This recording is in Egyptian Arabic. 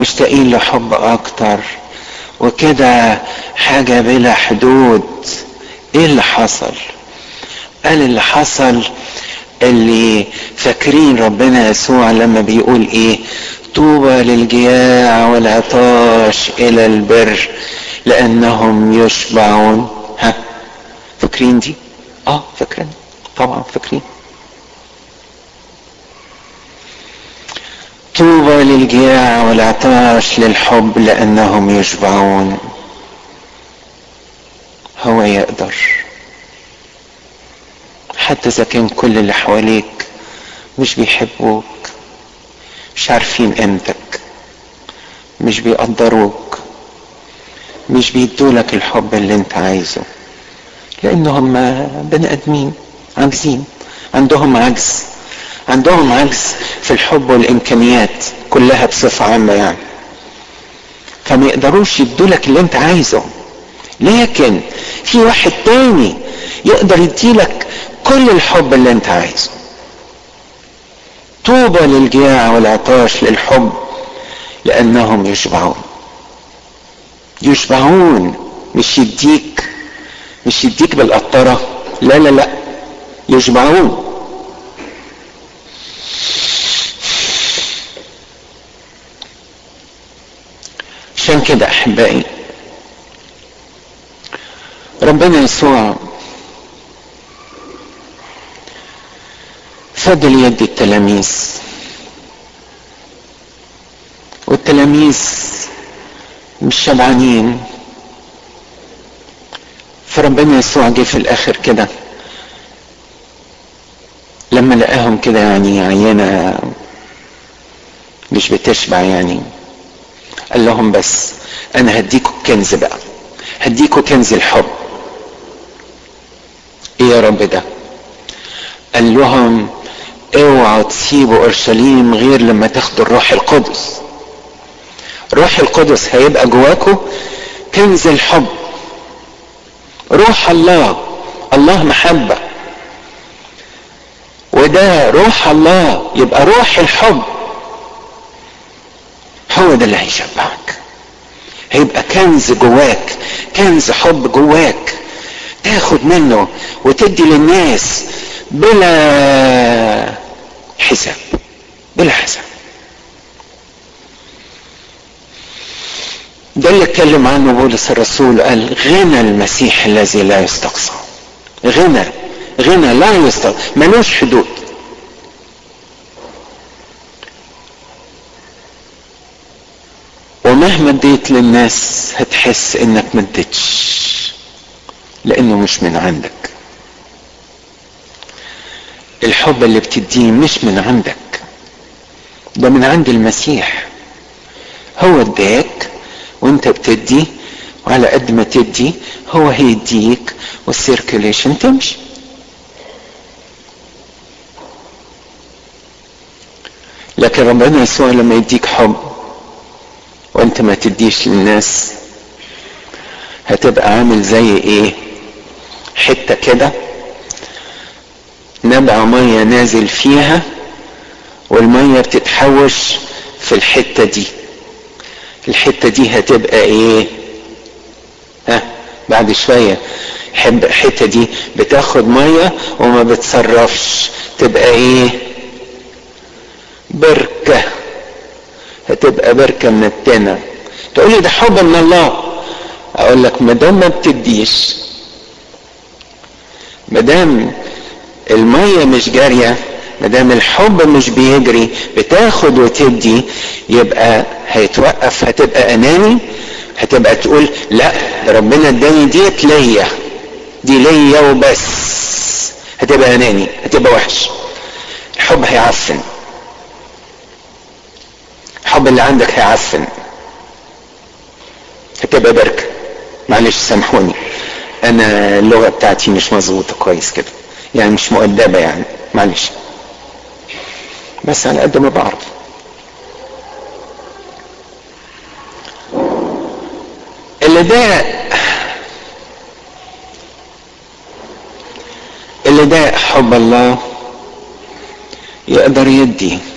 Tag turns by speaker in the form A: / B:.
A: مشتاقين لحب اكتر وكده حاجة بلا حدود ايه اللي حصل قال اللي حصل اللي فاكرين ربنا يسوع لما بيقول ايه طوبى للجياع والعطاش الى البر لانهم يشبعون ها فاكرين دي اه فاكرين طبعا فاكرين طوبى للجياع والعطاش للحب لانهم يشبعون هو يقدر حتى اذا كان كل اللي حواليك مش بيحبوك مش عارفين قيمتك مش بيقدروك مش بيدولك الحب اللي انت عايزه لانهم بني ادمين عاجزين عندهم عجز عندهم عجز في الحب والامكانيات كلها بصفه عامه يعني فما يقدروش يدولك اللي انت عايزه لكن في واحد تاني يقدر يديلك كل الحب اللي انت عايزه طوبى للجياع والعطاش للحب لانهم يشبعون يشبعون مش يديك مش يديك بالقطرة لا لا لا يشبعون عشان كده احبائي ربنا يسوع فضل يدي التلاميذ والتلاميذ مش شبعانين فربنا يسوع جه في الاخر كده لما لقاهم كده يعني عينة مش بتشبع يعني قال لهم بس انا هديكوا الكنز بقى هديكوا كنز الحب ايه يا رب ده قال لهم اوعوا تسيبوا اورشليم غير لما تاخدوا الروح القدس روح القدس هيبقى جواكم كنز الحب روح الله الله محبة وده روح الله يبقى روح الحب هو ده اللي هيشبعك هيبقى كنز جواك كنز حب جواك تاخد منه وتدي للناس بلا حساب بلا حساب ده اللي اتكلم عنه بولس الرسول قال غنى المسيح الذي لا يستقصى غنى غنى لا يستقصى ملوش حدود ومهما اديت للناس هتحس انك ما اديتش لانه مش من عندك الحب اللي بتديه مش من عندك ده من عند المسيح هو اداك وانت بتدي وعلى قد ما تدي هو هيديك والسيركيوليشن تمشي لكن ربنا يسوع لما يديك حب وانت ما تديش للناس هتبقى عامل زي ايه حتة كده نبع مية نازل فيها والمية بتتحوش في الحتة دي الحتة دي هتبقى ايه ها بعد شوية حب الحتة دي بتاخد مية وما بتصرفش تبقى ايه بركة هتبقى بركة من التنة تقولي ده حب من الله اقول لك ما دام ما بتديش ما دام المية مش جارية ما دام الحب مش بيجري بتاخد وتدي يبقى هيتوقف هتبقى اناني هتبقى تقول لا ده ربنا اداني ديت ليا دي ليا وبس هتبقى اناني هتبقى وحش الحب هيعفن الحب اللي عندك هيعفن هتبقى بركه معلش سامحوني انا اللغه بتاعتي مش مظبوطه كويس كده يعني مش مؤدبه يعني معلش بس على قد ما بعرف اللي ده اللي ده حب الله يقدر يدي